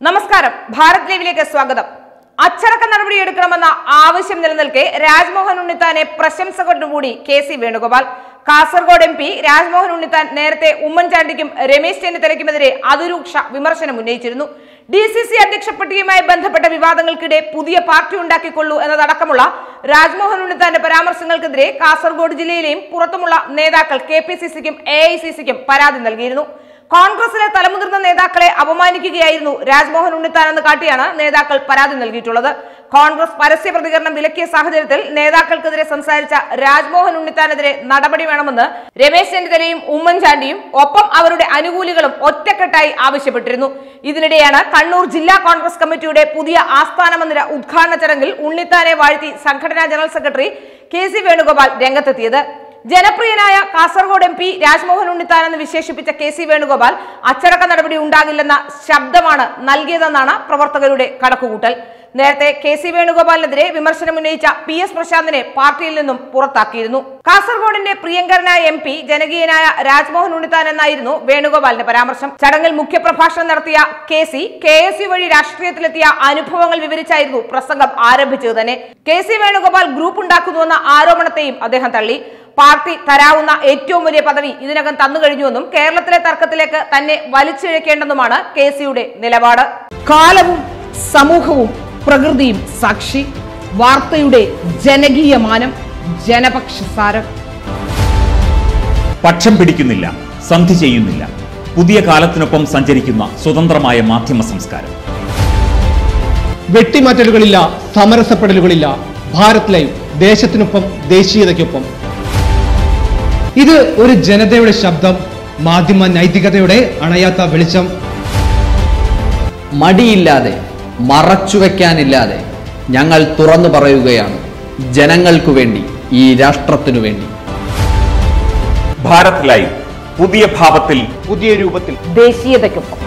നമസ്കാരം ഭാരത് ലൈവിലേക്ക് സ്വാഗതം അച്ചടക്ക നടപടിയെടുക്കണമെന്ന ആവശ്യം നിലനിൽക്കെ രാജ്മോഹൻ ഉണ്ണിത്താനെ പ്രശംസ കൊണ്ടുകൂടി K C Venugopal Kasaragod M P Rajmohan Unnithan നേരത്തെ ഉമ്മൻചാണ്ടിക്കും രമേശ് ചെന്നിത്തലയ്ക്കുമെതിരെ അതിരൂക്ഷ വിമർശനം ഉന്നയിച്ചിരുന്നു ഡി സി സി അധ്യക്ഷ പട്ടികയുമായി ബന്ധപ്പെട്ട വിവാദങ്ങൾക്കിടെ പുതിയ പാർട്ടി ഉണ്ടാക്കിക്കൊള്ളൂ എന്നതടക്കമുള്ള രാജ്മോഹൻ ഉണ്ണിത്താന്റെ പരാമർശങ്ങൾക്കെതിരെ കാസർഗോഡ് ജില്ലയിലെയും പുറത്തുമുള്ള നേതാക്കൾ കെ പി സി സിക്കും എ ഐ സി സിക്കും പരാതി നൽകിയിരുന്നു കോൺഗ്രസിലെ തലമുതിർന്ന നേതാക്കളെ അപമാനിക്കുകയായിരുന്നു രാജ്മോഹൻ ഉണ്ണിത്താൻ എന്ന് കാട്ടിയാണ് നേതാക്കൾ പരാതി നൽകിയിട്ടുള്ളത് കോൺഗ്രസ് പരസ്യ പ്രതികരണം വിലക്കിയ സാഹചര്യത്തിൽ നേതാക്കൾക്കെതിരെ സംസാരിച്ച രാജ്മോഹൻ ഉണ്ണിത്താനെതിരെ നടപടി വേണമെന്ന് രമേശ് ചെന്നിത്തലയും ഉമ്മൻചാണ്ടിയും ഒപ്പം അവരുടെ അനുകൂലികളും ഒറ്റക്കെട്ടായി ആവശ്യപ്പെട്ടിരുന്നു ഇതിനിടെയാണ് കണ്ണൂർ ജില്ലാ കോൺഗ്രസ് കമ്മിറ്റിയുടെ പുതിയ ആസ്ഥാന മന്ദിര ഉദ്ഘാടന ചടങ്ങിൽ ഉണ്ണിത്താനെ വാഴ്ത്തി സംഘടനാ general secretary K C Venugopal രംഗത്തെത്തിയത് ജനപ്രിയനായ കാസർഗോഡ് എം പി രാജ്മോഹൻ ഉണ്ണിത്താൻ എന്ന് വിശേഷിപ്പിച്ച കെ സി വേണുഗോപാൽ അച്ചടക്ക നടപടി ഉണ്ടാകില്ലെന്ന ശബ്ദമാണ് നൽകിയതെന്നാണ് പ്രവർത്തകരുടെ കണക്കുകൂട്ടൽ നേരത്തെ കെ സി വേണുഗോപാലിനെതിരെ വിമർശനം ഉന്നയിച്ച പി എസ് പ്രശാന്തിനെ പാർട്ടിയിൽ നിന്നും പുറത്താക്കിയിരുന്നു കാസർഗോഡിന്റെ പ്രിയങ്കരനായ എം പി ജനകീയനായ രാജ്മോഹൻ ഉണ്ണിത്താൻ എന്നായിരുന്നു വേണുഗോപാലിന്റെ പരാമർശം ചടങ്ങിൽ മുഖ്യപ്രഭാഷണം നടത്തിയ K C K S U വഴി രാഷ്ട്രീയത്തിലെത്തിയ അനുഭവങ്ങൾ വിവരിച്ചായിരുന്നു പ്രസംഗം ആരംഭിച്ചത് തന്നെ കെ സി വേണുഗോപാൽ ഗ്രൂപ്പ് ഉണ്ടാക്കുന്നുവെന്ന ആരോപണത്തെയും അദ്ദേഹം തള്ളി പാർട്ടി തരാവുന്ന ഏറ്റവും വലിയ പദവി ഇതിനകം തന്നു കഴിഞ്ഞുവെന്നും കേരളത്തിലെ തർക്കത്തിലേക്ക് തന്നെ വലിച്ചിഴക്കേണ്ടെന്നുമാണ് കെ സിയുടെ നിലപാട് കാലവും സമൂഹവും പ്രകൃതിയും സാക്ഷി വാർത്തയുടെ ജനകീയ മാനം ജനപക്ഷസാരം പക്ഷം പിടിക്കുന്നില്ല സന്ധി ചെയ്യുന്നില്ല പുതിയ കാലത്തിനൊപ്പം സഞ്ചരിക്കുന്ന സ്വതന്ത്രമായ മാധ്യമ സംസ്കാരം വെട്ടിമാറ്റലുകളില്ല സമരസപ്പെടലുകളില്ല ഭാരത് ലൈവ് ദേശത്തിനൊപ്പം ദേശീയതയ്ക്കൊപ്പം ഇത് ഒരു ജനതയുടെ ശബ്ദം മാധ്യമ നൈതികതയുടെ അണയാത്ത വെളിച്ചം മടിയില്ലാതെ മറച്ചുവെക്കാനില്ലാതെ ഞങ്ങൾ തുറന്നു പറയുകയാണ് ജനങ്ങൾക്കു വേണ്ടി ഈ രാഷ്ട്രത്തിനു വേണ്ടി ഭാരത് ലൈവ് പുതിയ ഭാവത്തിൽ പുതിയ രൂപത്തിൽ ദേശീയതയ്ക്കൊപ്പം